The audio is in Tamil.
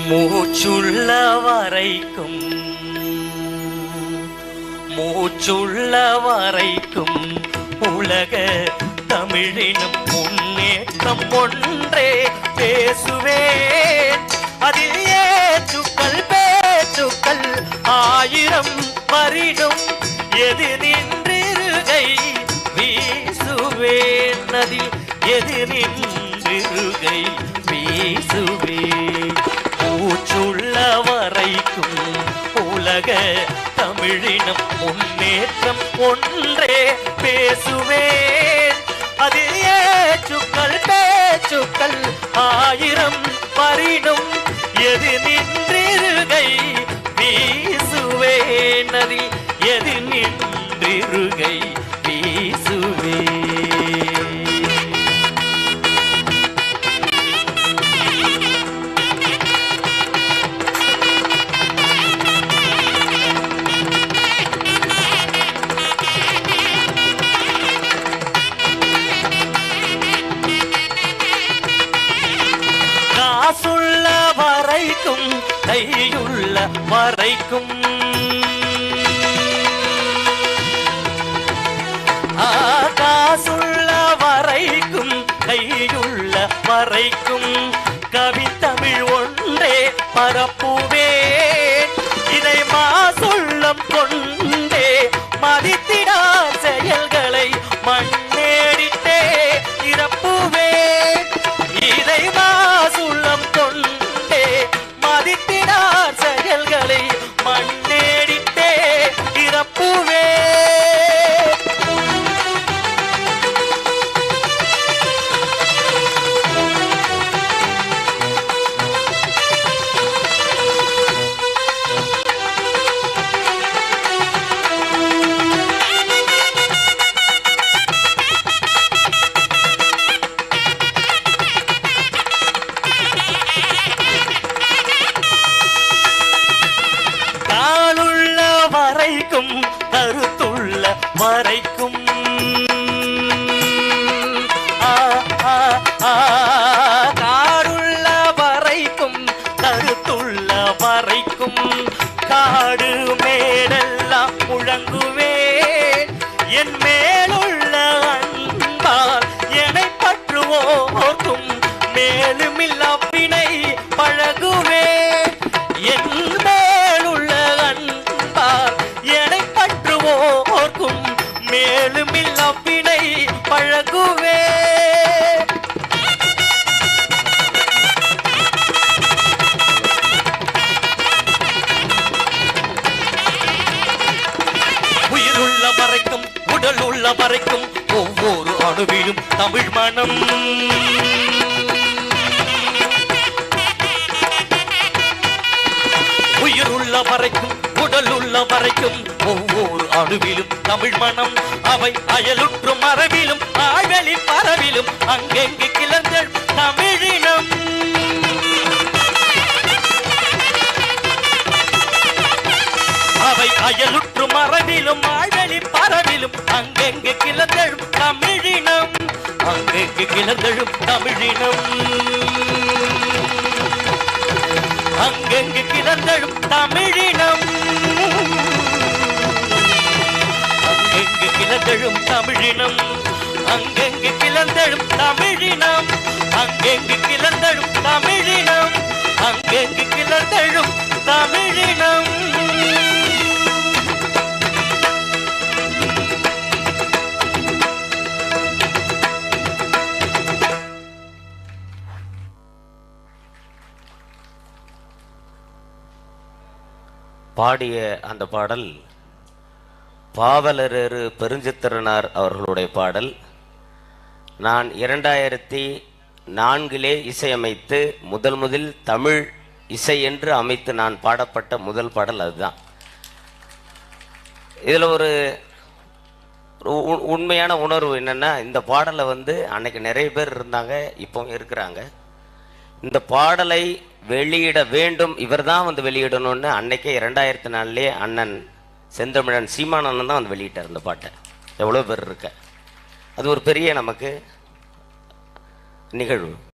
மூச்சுள்ள வரைக்கும் மூச்சுள்ள வரைக்கும் உலக தமிழினும் முன்னேற்றம் ஒன்றே பேசுவேன் அதில் ஏற்றுக்கள் பேச்சுக்கள் ஆயிரம் வரிடும் எது நின்றிருகை வீசுவேன் அதில் எது நின்றிருகை வீசுவேன் மூச்சுள்ள வரைக்கும் உலக தமிழினம் முன்னேற்றம் ஒன்றே பேசுவேன் அது ஏச்சுக்கள் பேச்சுக்கள் ஆயிரம் பரிணும் எது நின்றிருகை வீசுவேன் அதில் எது நின்றிருகை வீசுவேன் காசுள்ள வரைக்கும் கையுள்ள வரைக்கும் ஆ, காசுள்ள வரைக்கும் கையுள்ள வரைக்கும் கவித்தமிழ் ஒன்றே பரப்புவேன் இதை மாசுள்ளம் கொண்டே மதித்திடா செயல்களை மண்ணேறிட்டே இறப்புவேன் இதை மாசுள்ளம் கொண்டே மதித்திடார் செயல்களை மண்ணேடிட்டே இறப்புவே காலுள்ள வரைக்கும் கருத்துள்ள வரைக்கும் ஆ, ஆ, ஆ, காடுள்ள வரைக்கும் கருத்துள்ள வரைக்கும் காடு மேடெல்லாம் முழங்குவேன் என் மேலுள்ள அன்பால் என்னை பற்றுவோர்க்கும் மேலுமில்லா வினை பழகுவேன் என் மேலுள்ள அன்பால் என்னை பற்றுவோர்க்கும் மேலுமில்லா வினை பழகுவேன் உயிருள்ள வரைக்கும் உடல் உள்ள வரைக்கும் ஒவ்வொரு அணுவிலும் தமிழ் மனம் உயிருள்ள வரைக்கும் உடல் உள்ள வரைக்கும் ஒவ்வொரு அணுவிலும் தமிழ் மனம் அவை அயலுற்றும் மரபிலும் ஆழ்வெளி பரவிலும் அங்கெங்கு கிளர்கள் தமிழினம் அவை அயலுற்று மரபிலும் ஆழ்வெளி பரவிலும் அங்கெங்கு கிளந்தழும் தமிழினம் அங்கெங்கு கிளந்தழும் தமிழினம் அங்கெங்கு கிளந்தழும் தமிழினம் அங்கெங்கு கிளந்தழும் தமிழினம் அங்கெங்கு கிளந்தழும் தமிழினம் அங்கெங்கு கிளந்தழும் தமிழினம் அங்கெங்கு கிளந்தழும் தமிழினம் பாடிய அந்த பாடல் பாவலரேறு பெருஞ்சித்திரனார் அவர்களுடைய பாடல் நான் இரண்டாயிரத்தி நான்கிலே இசையமைத்து முதல் முதல் தமிழ் இசை என்று அமைத்து நான் பாடப்பட்ட முதல் பாடல் அதுதான் இதில் ஒரு ஒரு உ- உண்மையான உணர்வு என்னன்னா இந்த பாடலை வந்து அன்னைக்கு நிறைய பேர் இருந்தாங்க இப்பவும் இருக்கிறாங்க இந்த பாடலை வெளியிட வேண்டும் இவர்தான் வந்து வெளியிடணும்னு அன்னைக்கே இரண்டாயிரத்தி நாலுலேயே அண்ணன் செந்தமிழன் சீமானந்தன் தான் வந்து வெளியிட்டார் இந்த பாட்டை எவ்வளோ பேர் இருக்க அது ஒரு பெரிய நமக்கு நிகழ்வு